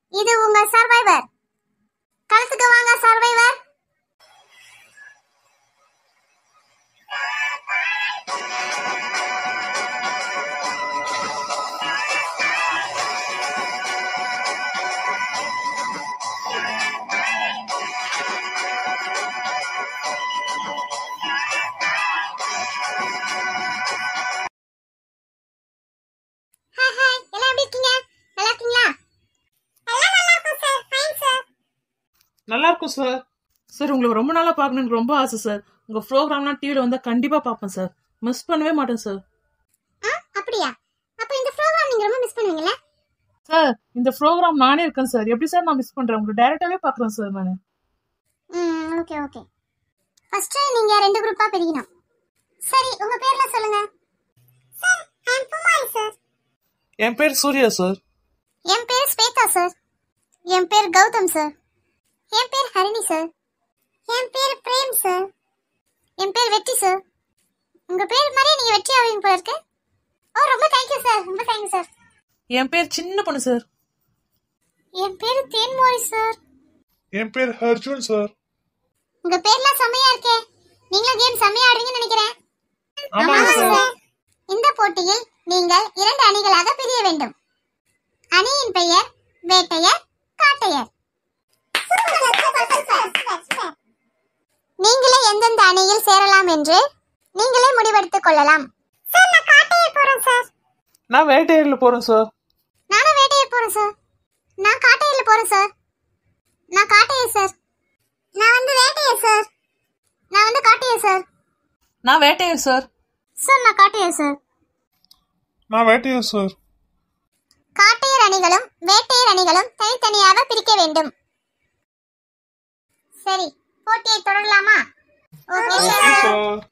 இது உங்க சர்வைவர் களத்துக்கு வாங்க சர்வைவர் ஹாய் ஹாய் எல்லாம் எப்படி இருக்கீங்க நல்லா இருக்கீங்களா எல்லாம் நல்லா இருக்கும் சார் ஃபைன் சார் நல்லா இருக்கும் சார் சார் உங்களுக்கு ரொம்ப நாளாக பார்க்கணுன்னு ரொம்ப ஆசை சார் உங்கள் ப்ரோக்ராம்லாம் டிவியில் வந்தால் கண்டிப்பாக பார்ப்பேன் சார் மிஸ் பண்ணவே மாட்டேன் சார் ஆ அப்படியா அப்ப இந்த ப்ரோக்ராம் நீங்க ரொம்ப மிஸ் பண்ணுவீங்கல்ல சார் இந்த ப்ரோக்ராம் நானே இருக்கேன் சார் எப்படி சார் நான் மிஸ் பண்ணுறேன் உங்களுக்கு டேரெக்டாகவே பார்க்குறேன் சார் நான் ம் ஓகே ஓகே ஃபர்ஸ்ட் நீங்க ரெண்டு குரூப்பா பிரிக்கணும் சரி உங்க பேர்ல சொல்லுங்க சார் ஐ அம் புமாரி சார் என் பேர் சூர்யா சார் என் பேர் ஸ்வேதா சார் என் பேர் கௌதம் சார் என் பேர் ஹரிணி சார் என் பேர் பிரேம் சார் என் பேர் வெற்றி சார் உங்க பேர் மாதிரியே நீங்க வெற்றி ஆவீங்க போல இருக்கு ஓ ரொம்ப தேங்க்யூ சார் ரொம்ப தேங்க்யூ சார் என் பேர் சின்ன பொண்ணு சார் என் பேர் தேன்மொழி சார் என் பேர் அர்ஜுன் சார் உங்க பேர்லாம் செம்மையா இருக்கே நீங்களும் கேம் செம்மையா ஆடுறீங்கன்னு நினைக்கிறேன் ஆமாங்க ஆமாங்க சார் சார். இந்த போட்டியில் நீங்கள் இரண்டு அணிகளாக பிரிய வேண்டும் அணியின் பெயர் வேட்டையர் காட்டையர் நீங்களே எந்தெந்த அணியில் சேரலாம் என்று நீங்களே முடிவெடுத்துக் கொள்ளலாம் சார் நான் காட்டையர் போறேன் சார் நான் வேட்டையரில் போகிறேன் சார் நானும் வேட்டையர் போறேன் சார் நான் காட்டையர்ல போறேன் சார் நான் காட்டையர் சார் நான் வந்து வேட்டையர் சார் நான் வந்து காட்டையர் சார் நான் வேட்டையர் சார் சார் நான் காட்டையர் சார் நான் வேட்டையர் சார் காட்டையர் அணிகளும் வேட்டையர் அணிகளும் தனித்தனியாக பிரிக்க வேண்டும் சரி போட்டியை தொடரலாமா ஓகே சார் சார்